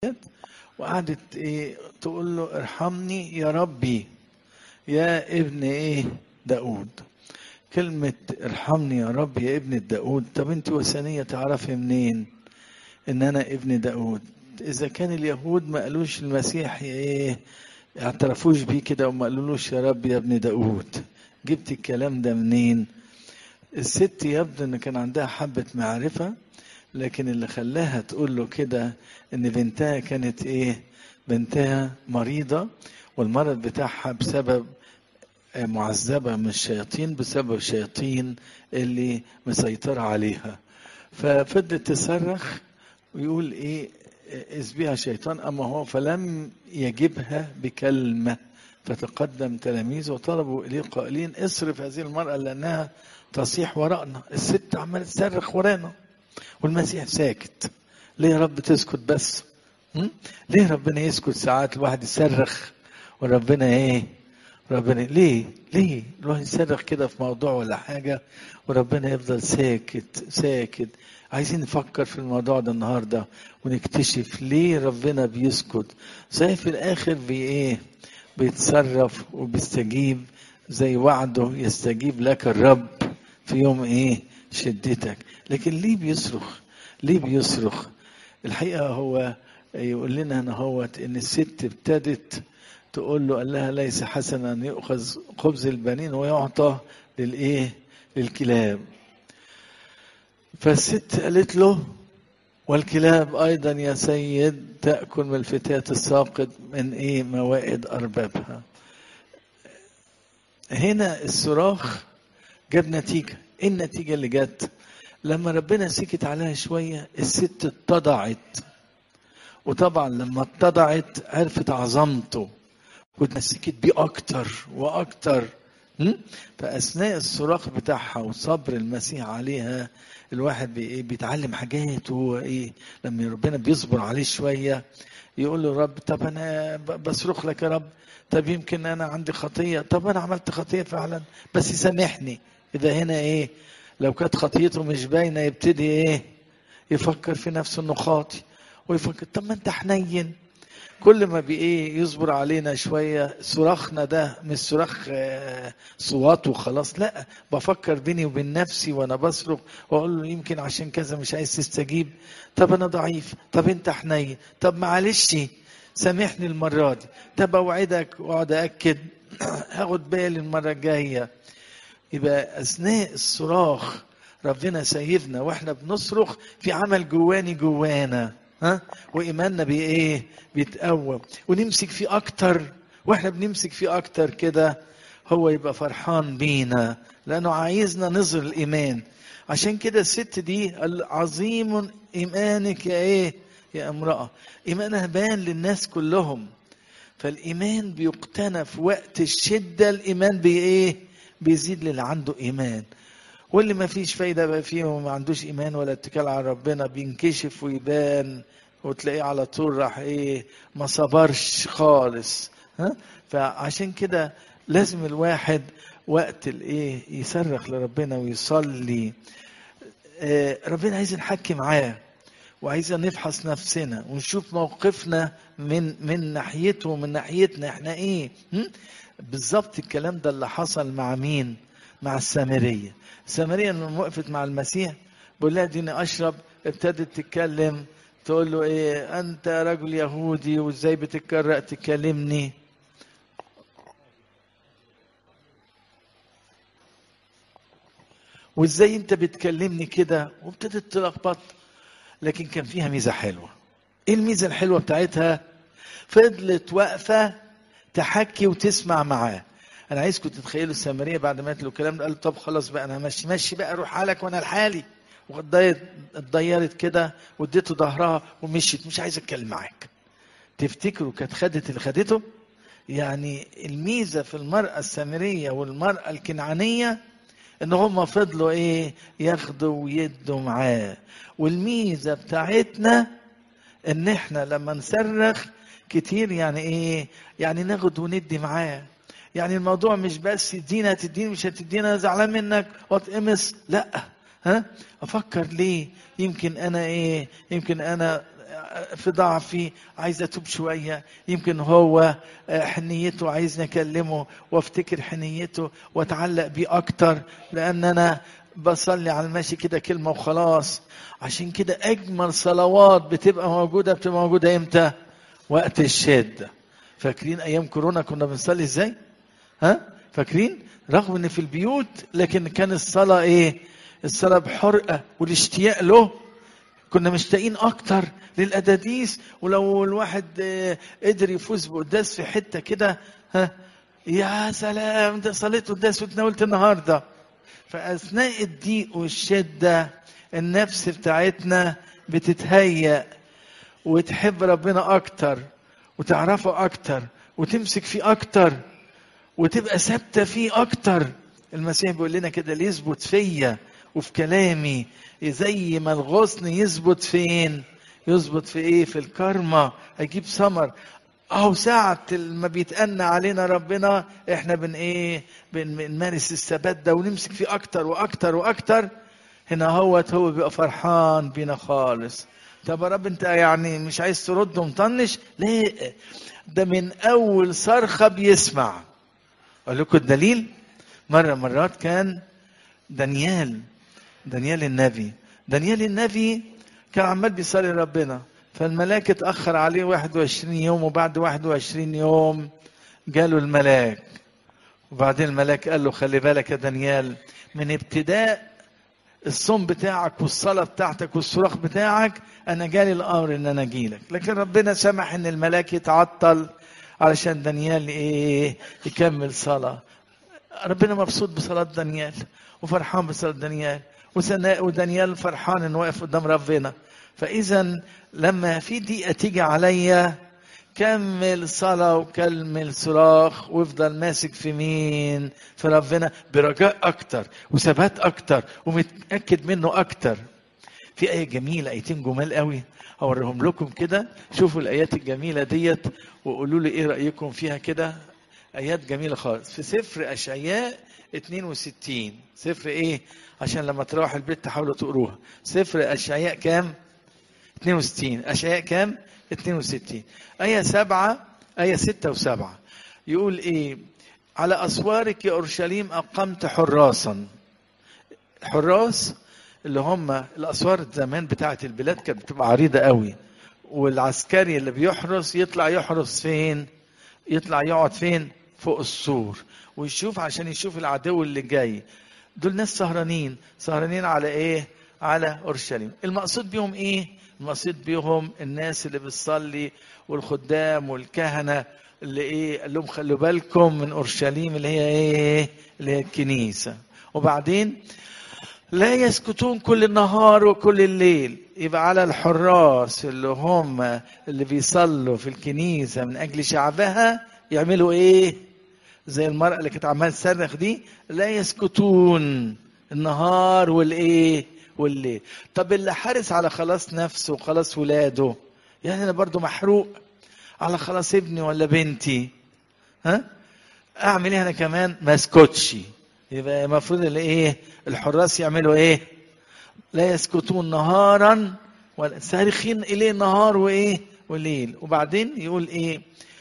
وقعدت ايه تقول له ارحمني يا ربي يا ابن ايه داود كلمة ارحمني يا رب يا ابن داود طب انت وثنية تعرفي منين ان انا ابن داود اذا كان اليهود ما قالوش المسيح ايه اعترفوش بيه كده وما قالولوش يا رب يا ابن داود جبت الكلام ده منين الست يبدو ان كان عندها حبة معرفة لكن اللي خلاها تقول له كده ان بنتها كانت ايه بنتها مريضة والمرض بتاعها بسبب معذبة من الشياطين بسبب الشياطين اللي مسيطرة عليها ففضلت تصرخ ويقول ايه اسبيها شيطان اما هو فلم يجبها بكلمة فتقدم تلاميذه وطلبوا اليه قائلين اصرف هذه المرأة لانها تصيح وراءنا الست عمالة تصرخ ورانا والمسيح ساكت ليه يا رب تسكت بس م? ليه ربنا يسكت ساعات الواحد يصرخ وربنا ايه ربنا ليه ليه الواحد يصرخ كده في موضوع ولا حاجة وربنا يفضل ساكت ساكت عايزين نفكر في الموضوع ده النهاردة ونكتشف ليه ربنا بيسكت زي في الآخر بي إيه بيتصرف وبيستجيب زي وعده يستجيب لك الرب في يوم إيه شدتك لكن ليه بيصرخ ليه بيصرخ الحقيقة هو يقول لنا هنا هوت إن الست ابتدت تقول له قال لها ليس حسنا أن يؤخذ خبز البنين ويعطى للإيه للكلاب فالست قالت له والكلاب أيضا يا سيد تأكل من الفتاة الساقط من إيه موائد أربابها هنا الصراخ جاب نتيجة إيه النتيجة اللي جت لما ربنا سكت عليها شوية الست اتضعت وطبعا لما اتضعت عرفت عظمته واتمسكت بيه أكتر وأكتر فأثناء الصراخ بتاعها وصبر المسيح عليها الواحد بي بيتعلم حاجات وهو ايه لما ربنا بيصبر عليه شويه يقول له رب طب انا بصرخ لك يا رب طب يمكن انا عندي خطيه طب انا عملت خطيه فعلا بس سامحني اذا هنا ايه لو كانت خطيته مش باينه يبتدي ايه يفكر في نفسه انه خاطي ويفكر طب ما انت حنين كل ما بي ايه يصبر علينا شويه صراخنا ده مش صراخ صوات وخلاص لا بفكر بيني وبين نفسي وانا بصرخ واقول له يمكن عشان كذا مش عايز تستجيب طب انا ضعيف طب انت حنين طب معلش سامحني المره دي طب اوعدك واقعد اكد هاخد بالي المره الجايه يبقى اثناء الصراخ ربنا سيدنا واحنا بنصرخ في عمل جواني جوانا ها وايماننا بايه بيتقوى ونمسك فيه اكتر واحنا بنمسك فيه اكتر كده هو يبقى فرحان بينا لانه عايزنا نظهر الايمان عشان كده الست دي عظيم ايمانك يا ايه يا امراه ايمانها بان للناس كلهم فالايمان بيقتنى في وقت الشده الايمان بايه بيزيد للي عنده ايمان واللي ما فيش فايدة بقى فيه وما عندوش إيمان ولا اتكال على ربنا بينكشف ويبان وتلاقيه على طول راح إيه ما صبرش خالص ها فعشان كده لازم الواحد وقت الإيه يصرخ لربنا ويصلي آه ربنا عايز نحكي معاه وعايزة نفحص نفسنا ونشوف موقفنا من من ناحيته ومن ناحيتنا احنا ايه بالظبط الكلام ده اللي حصل مع مين مع السامريه السامريه لما وقفت مع المسيح بيقول لها اديني اشرب ابتدت تتكلم تقول له ايه انت رجل يهودي وازاي بتتكرر تكلمني وازاي انت بتكلمني كده وابتدت تلخبط لكن كان فيها ميزه حلوه ايه الميزه الحلوه بتاعتها فضلت واقفه تحكي وتسمع معاه انا عايزكم تتخيلوا السامريه بعد ما قالت له الكلام ده قال طب خلاص بقى انا ماشي ماشي بقى روح حالك وانا لحالي اتضيرت كده واديته ظهرها ومشيت مش عايز اتكلم معاك تفتكروا كانت خدت اللي خدته يعني الميزه في المراه السامريه والمراه الكنعانيه ان هم فضلوا ايه ياخدوا ويدوا معاه والميزه بتاعتنا ان احنا لما نصرخ كتير يعني ايه يعني ناخد وندي معاه يعني الموضوع مش بس تدينا هتديني مش هتدينا زعلان منك واتقمص لا ها افكر ليه يمكن انا ايه يمكن انا في ضعفي عايز اتوب شويه يمكن هو حنيته عايزني اكلمه وافتكر حنيته واتعلق بيه اكتر لان انا بصلي على الماشي كده كلمه وخلاص عشان كده اجمل صلوات بتبقى موجوده بتبقى موجوده امتى وقت الشده فاكرين ايام كورونا كنا بنصلي ازاي ها فاكرين رغم ان في البيوت لكن كان الصلاه ايه الصلاه بحرقه والاشتياق له كنا مشتاقين اكتر للاداديس ولو الواحد قدر يفوز بقداس في حته كده ها يا سلام ده صليت قداس وتناولت النهارده فاثناء الضيق والشده النفس بتاعتنا بتتهيأ وتحب ربنا اكتر وتعرفه اكتر وتمسك فيه اكتر وتبقى ثابته فيه اكتر المسيح بيقول لنا كده ليثبت فيا وفي كلامي زي ما الغصن يثبت فين يثبت في ايه في الكرمة هيجيب ثمر اهو ساعة ما بيتأنى علينا ربنا احنا بن ايه بنمارس الثبات ده ونمسك فيه اكتر واكتر واكتر هنا هوت هو بيبقى فرحان بينا خالص طب يا رب انت يعني مش عايز ترد ومطنش ليه ده من اول صرخة بيسمع اقول لكم الدليل مرة مرات كان دانيال دانيال النبي دانيال النبي كان عمال بيصلي ربنا فالملاك اتأخر عليه 21 يوم وبعد 21 يوم جاله الملاك وبعدين الملاك قال له خلي بالك يا دانيال من ابتداء الصوم بتاعك والصلاة بتاعتك والصراخ بتاعك أنا جالي الأمر إن أنا أجيلك لكن ربنا سمح إن الملاك يتعطل علشان دانيال إيه يكمل صلاة ربنا مبسوط بصلاة دانيال وفرحان بصلاة دانيال ودانيال فرحان انه واقف قدام ربنا فاذا لما في دقيقه تيجي عليا كمل صلاة وكمل صراخ وافضل ماسك في مين في ربنا برجاء أكتر وثبات أكتر ومتأكد منه أكتر في آية جميلة آيتين جمال قوي هوريهم لكم كده شوفوا الآيات الجميلة ديت وقولوا لي إيه رأيكم فيها كده آيات جميلة خالص في سفر أشعياء 62 سفر إيه عشان لما تروح البيت تحاولوا تقروها سفر أشعياء كام 62 أشعياء كام 62 آية سبعة آية ستة وسبعة يقول إيه على أسوارك يا أورشليم أقمت حراسا حراس اللي هم الأسوار زمان بتاعة البلاد كانت بتبقى عريضة قوي والعسكري اللي بيحرس يطلع يحرس فين يطلع يقعد فين فوق السور ويشوف عشان يشوف العدو اللي جاي دول ناس سهرانين سهرانين على ايه على اورشليم المقصود بيهم ايه المقصود بيهم الناس اللي بتصلي والخدام والكهنه اللي ايه قال لهم خلوا بالكم من اورشليم اللي هي ايه اللي هي الكنيسه وبعدين لا يسكتون كل النهار وكل الليل يبقى على الحراس اللي هم اللي بيصلوا في الكنيسه من اجل شعبها يعملوا ايه زي المرأة اللي كانت عمالة تصرخ دي لا يسكتون النهار والايه والليل طب اللي حارس على خلاص نفسه وخلاص ولاده يعني انا برضو محروق على خلاص ابني ولا بنتي ها اعمل ايه انا كمان ما اسكتش يبقى المفروض الايه الحراس يعملوا ايه لا يسكتون نهارا ولا صارخين اليه نهار وايه وليل وبعدين يقول ايه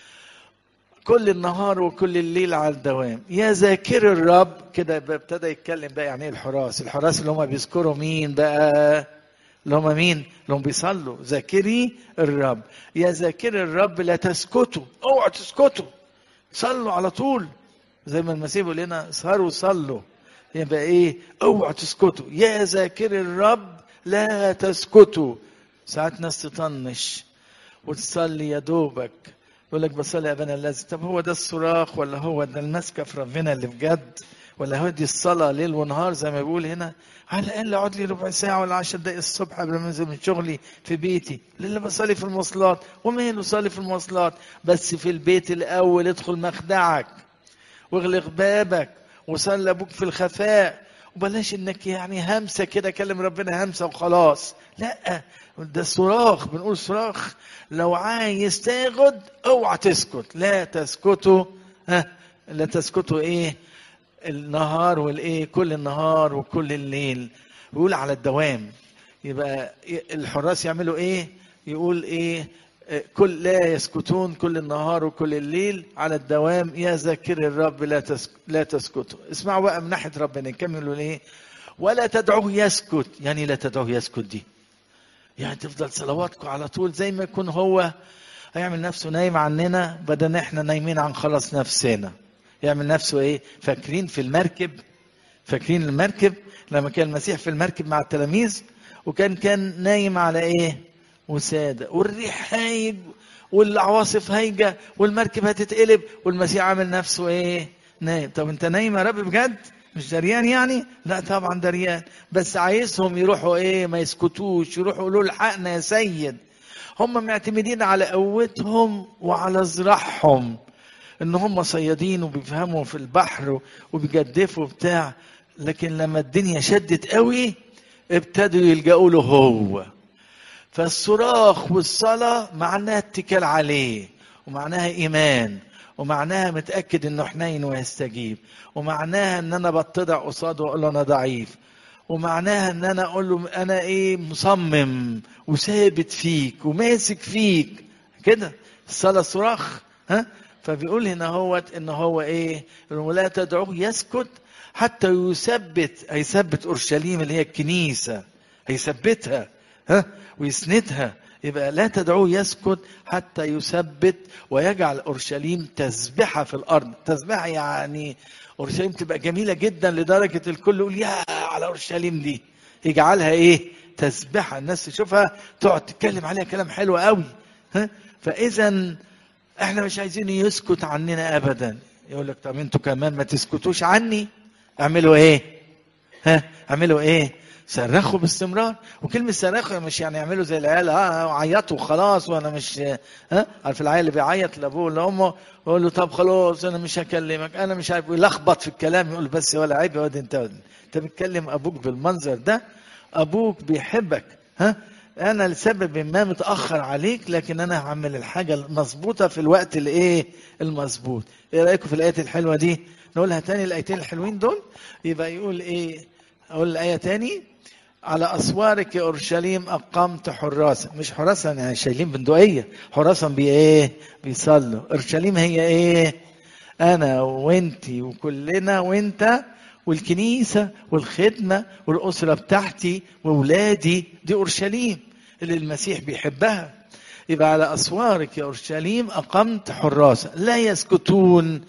كل النهار وكل الليل على الدوام يا ذاكر الرب كده ابتدى يتكلم بقى يعني ايه الحراس الحراس اللي هم بيذكروا مين بقى اللي هم مين اللي هم بيصلوا ذاكري الرب يا ذاكر الرب لا تسكتوا اوعوا تسكتوا صلوا على طول زي ما المسيح بيقول لنا اسهروا صلوا يبقى ايه اوعوا تسكتوا يا ذاكر الرب لا تسكتوا ساعات ناس تطنش وتصلي يا دوبك يقول لك بصلي يا ابانا الذي طب هو ده الصراخ ولا هو ده المسكه في ربنا اللي بجد ولا هو دي الصلاه ليل ونهار زي ما بيقول هنا على الاقل اقعد لي ربع ساعه ولا 10 دقائق الصبح قبل ما انزل من شغلي في بيتي اللي بصلي في المواصلات وماله صلي في المواصلات بس في البيت الاول ادخل مخدعك واغلق بابك وصلي ابوك في الخفاء وبلاش انك يعني همسه كده كلم ربنا همسه وخلاص لا ده صراخ بنقول صراخ لو عايز تاخد اوعى تسكت لا تسكتوا ها لا تسكتوا ايه النهار والايه كل النهار وكل الليل بيقول على الدوام يبقى الحراس يعملوا ايه يقول ايه كل لا يسكتون كل النهار وكل الليل على الدوام يا ذاكر الرب لا تسك لا تسكتوا اسمعوا بقى من ناحيه ربنا يكملوا ايه ولا تدعوه يسكت يعني لا تدعوه يسكت دي يعني تفضل صلواتكم على طول زي ما يكون هو هيعمل نفسه نايم عننا بدل احنا نايمين عن خلاص نفسنا يعمل نفسه ايه فاكرين في المركب فاكرين المركب لما كان المسيح في المركب مع التلاميذ وكان كان نايم على ايه وسادة والريح هايج والعواصف هايجة والمركب هتتقلب والمسيح عامل نفسه ايه نايم طب انت نايم يا رب بجد مش دريان يعني لا طبعا دريان بس عايزهم يروحوا ايه ما يسكتوش يروحوا يقولوا الحقنا يا سيد هم معتمدين على قوتهم وعلى ذراعهم ان هم صيادين وبيفهموا في البحر وبيجدفوا بتاع لكن لما الدنيا شدت قوي ابتدوا يلجأوا له هو فالصراخ والصلاة معناها اتكال عليه ومعناها إيمان ومعناها متأكد إنه حنين ويستجيب ومعناها إن أنا بتضع قصاده وأقول له أنا ضعيف ومعناها إن أنا أقول له أنا إيه مصمم وثابت فيك وماسك فيك كده الصلاة صراخ ها فبيقول هنا هوت إن هو إيه ولا تدعوه يسكت حتى يثبت هيثبت أورشليم اللي هي الكنيسة هيثبتها ها ويسندها يبقى لا تدعوه يسكت حتى يثبت ويجعل اورشليم تسبحه في الارض تسبحه يعني اورشليم تبقى جميله جدا لدرجه الكل يقول يا على اورشليم دي يجعلها ايه تسبحه الناس تشوفها تقعد تتكلم عليها كلام حلو قوي ها فاذا احنا مش عايزين يسكت عننا ابدا يقول لك طب انتوا كمان ما تسكتوش عني اعملوا ايه ها اعملوا ايه صرخوا باستمرار وكلمة صرخوا مش يعني يعملوا زي العيال اه عيطوا خلاص وانا مش ها عارف العيال اللي بيعيط لابوه لامه يقول له طب خلاص انا مش هكلمك انا مش عارف يلخبط في الكلام يقول بس ولا عيب يا واد انت انت بتكلم ابوك بالمنظر ده ابوك بيحبك ها انا لسبب ما متاخر عليك لكن انا هعمل الحاجه المظبوطه في الوقت الايه المظبوط ايه رايكم في الايات الحلوه دي نقولها تاني الايتين الحلوين دول يبقى يقول ايه اقول الايه تاني على اسوارك يا اورشليم اقمت حراسا مش حراسا يعني شايلين بندقيه حراسا بايه بيصلوا اورشليم هي ايه انا وانتي وكلنا وانت والكنيسه والخدمه والاسره بتاعتي واولادي دي اورشليم اللي المسيح بيحبها يبقى على اسوارك يا اورشليم اقمت حراسا لا يسكتون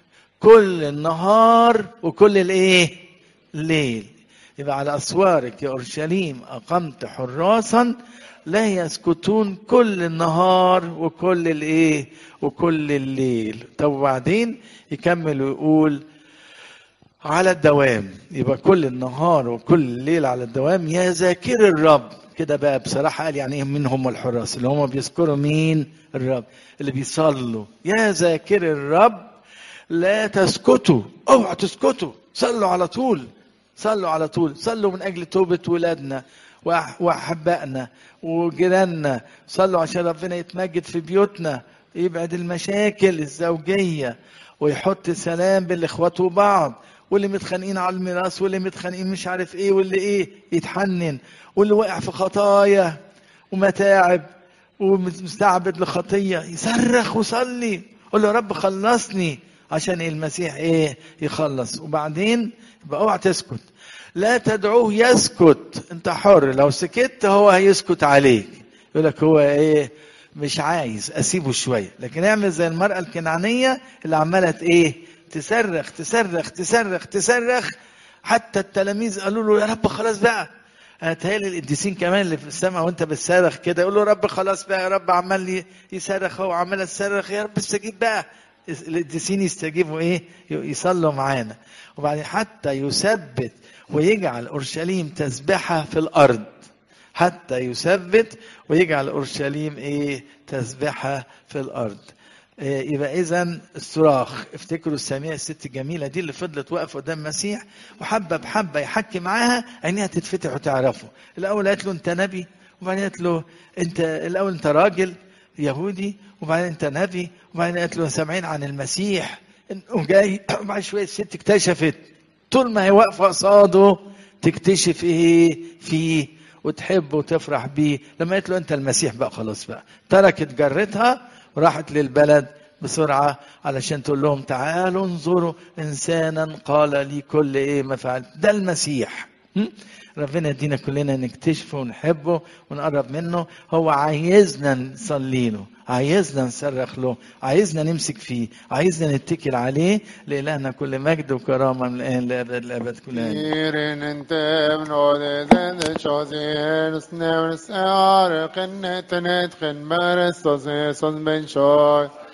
كل النهار وكل الايه الليل يبقى على أسوارك يا أورشليم أقمت حراسا لا يسكتون كل النهار وكل الإيه وكل الليل طب وبعدين يكمل ويقول على الدوام يبقى كل النهار وكل الليل على الدوام يا ذاكر الرب كده بقى بصراحة قال يعني ايه مين هم الحراس اللي هم بيذكروا مين الرب اللي بيصلوا يا ذاكر الرب لا تسكتوا اوعوا تسكتوا صلوا على طول صلوا على طول صلوا من اجل توبه ولادنا واحبائنا وجيراننا صلوا عشان ربنا يتمجد في بيوتنا يبعد المشاكل الزوجيه ويحط سلام بين الاخوات وبعض واللي متخانقين على الميراث واللي متخانقين مش عارف ايه واللي ايه يتحنن واللي وقع في خطايا ومتاعب ومستعبد لخطيه يصرخ وصلي قول له يا رب خلصني عشان المسيح ايه يخلص وبعدين يبقى اوعى تسكت لا تدعوه يسكت انت حر لو سكت هو هيسكت عليك يقول لك هو ايه مش عايز اسيبه شويه لكن اعمل زي المراه الكنعانيه اللي عماله ايه تصرخ تصرخ تصرخ تصرخ حتى التلاميذ قالوا له يا رب خلاص بقى هتهيألي القديسين كمان اللي في السماء وانت بتصرخ كده يقول له رب خلاص بقى يا رب عمال يصرخ هو عمال يصرخ يا رب استجيب بقى القديسين يستجيبوا ايه يصلوا معانا وبعدين حتى يثبت ويجعل اورشليم تسبحه في الارض حتى يثبت ويجعل اورشليم ايه تسبحه في الارض إيه يبقى اذا الصراخ افتكروا الساميه الست الجميله دي اللي فضلت واقفه قدام المسيح وحبه بحبه يحكي معاها عينيها تتفتح وتعرفه الاول قالت له انت نبي وبعدين قالت له انت الاول انت راجل يهودي وبعدين انت نبي وبعدين قالت له سامعين عن المسيح وجاي وبعد شويه الست اكتشفت طول ما هي واقفه قصاده تكتشف ايه فيه وتحبه وتفرح بيه لما قلت له انت المسيح بقى خلاص بقى تركت جرتها وراحت للبلد بسرعة علشان تقول لهم تعالوا انظروا إنسانا قال لي كل إيه ما فعلت ده المسيح م? ربنا يدينا كلنا نكتشفه ونحبه ونقرب منه هو عايزنا نصلي له عايزنا نصرخ له عايزنا نمسك فيه عايزنا نتكل عليه لإلهنا كل مجد وكرامة من الآن لأبد الأبد كلها Irin inte nåde den chosen snävs är qinnet net qin maras sos ben shoy